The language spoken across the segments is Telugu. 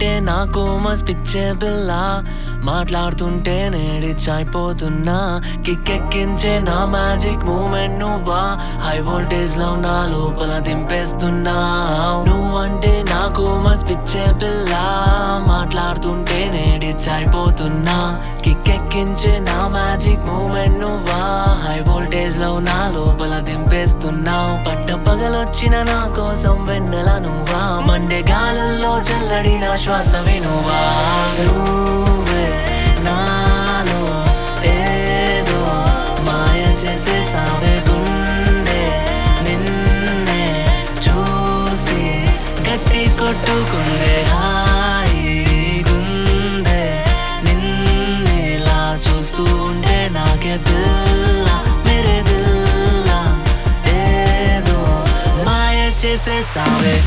నువ్వంటే నాకు మస్ పిచ్చే పిల్ల మాట్లాడుతుంటే నేడిచ్చైపోతున్నా కిక్కెక్కించే నా మ్యాజిక్ మూమెంట్ నువ్వా హై వోల్టేజ్ లో నా లోపల దింపేస్తున్నా నువ్వంటే నాకు మస్ పిచ్చే పిల్ల మాట్లాడుతుంటే నేడిచ్చైపోతున్నా కిక్కెక్కించే నా మ్యాజిక్ మూమెంట్ నువ్వా హై వోల్టేజ్ లో నా లోపల దింపేస్తున్నావు పట్ట పగలొచ్చిన నా కోసం వెన్నెల నువ్వా మండే గాలుల్లో చల్లడిన శ్వాస వినువా నువ్వే నాలో ఏదో మాయ చేసే సావే గుండె నిన్నే చూసి గట్టి కొట్టుకుందే హాయి గుండె నిన్నిలా చూస్తూ ఉంటే నాకే పిల్ల మేరే దిల్లా ఏదో మాయ చేసే సావే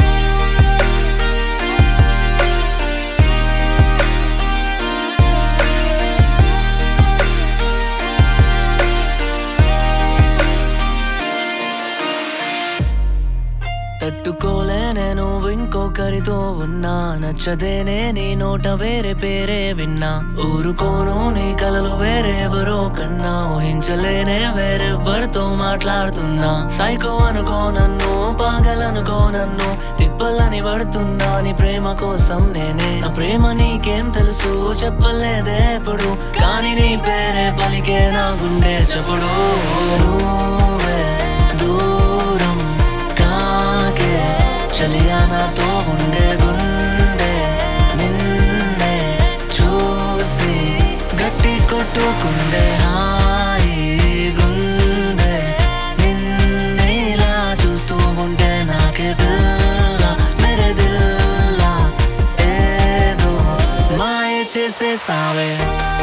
తట్టుకోలేనే నువ్వు ఇంకొకరితో ఉన్నా నచ్చదేనే నీ నోట వేరే పేరే విన్నా ఊరుకోను నీ కలలు వేరెవరో కన్నా ఊహించలేనే వేరెవ్వరితో మాట్లాడుతున్నా సైకో అనుకో నన్ను పాగలనుకో నన్ను తిప్పలని పడుతున్నా నీ ప్రేమ కోసం నేనే నా ప్రేమ నీకేం తెలుసు చెప్పలేదే ఎప్పుడు కానీ నీ పేరే పలికే నా గుండె చెప్పుడు నువ్వే దూరం కాకే చలియా నాతో ఉండే గుండె నిన్నే చూసి గట్టి కొట్టుకుండే హాయి గుండె నిన్నేలా చూస్తూ ఉంటే నాకే పిల్ల మెరే దిల్లా ఏదో మాయ చేసే సావే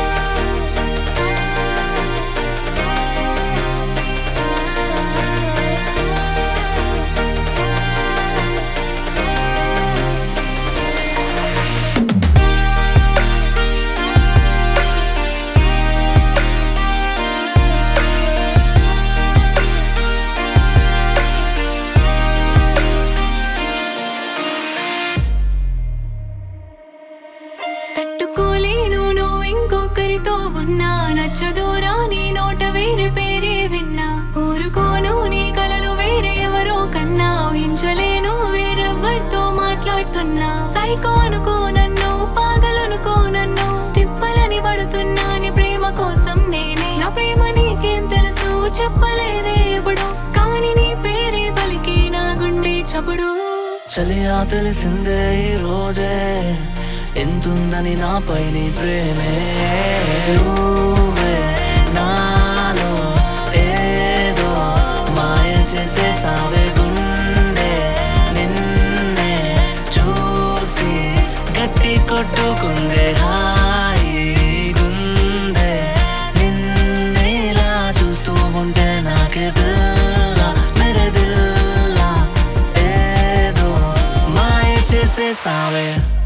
తట్టుకోలేను నువ్వు ఇంకొకరితో ఉన్నా నచ్చదూరా నీ నోట వేరే పేరే విన్నా ఊరుకోను నీ కలలు వేరే ఎవరో కన్నా ఊహించలేను వేరెవ్వరితో మాట్లాడుతున్నా సైకో అనుకో నన్ను పాగలనుకో నన్ను తిప్పలని పడుతున్నా నీ ప్రేమ కోసం నేనే నా ప్రేమ నీకేం తెలుసు చెప్పలేదే ఎప్పుడు కానీ నీ పేరే పలికి నా గుండె చప్పుడు చలియా తెలిసిందే ఈ రోజే ఎంతుందని నాపై నీ ప్రేమే నువ్వే నాలో ఏదో మాయ చేసే సావే గుండె నిన్నే చూసి గట్టి కొట్టుకుందే హాయి గుండె నిన్నేలా చూస్తూ ఉంటే నాకే పిల్ల మెరే దిల్లా ఏదో మాయ చేసే సావే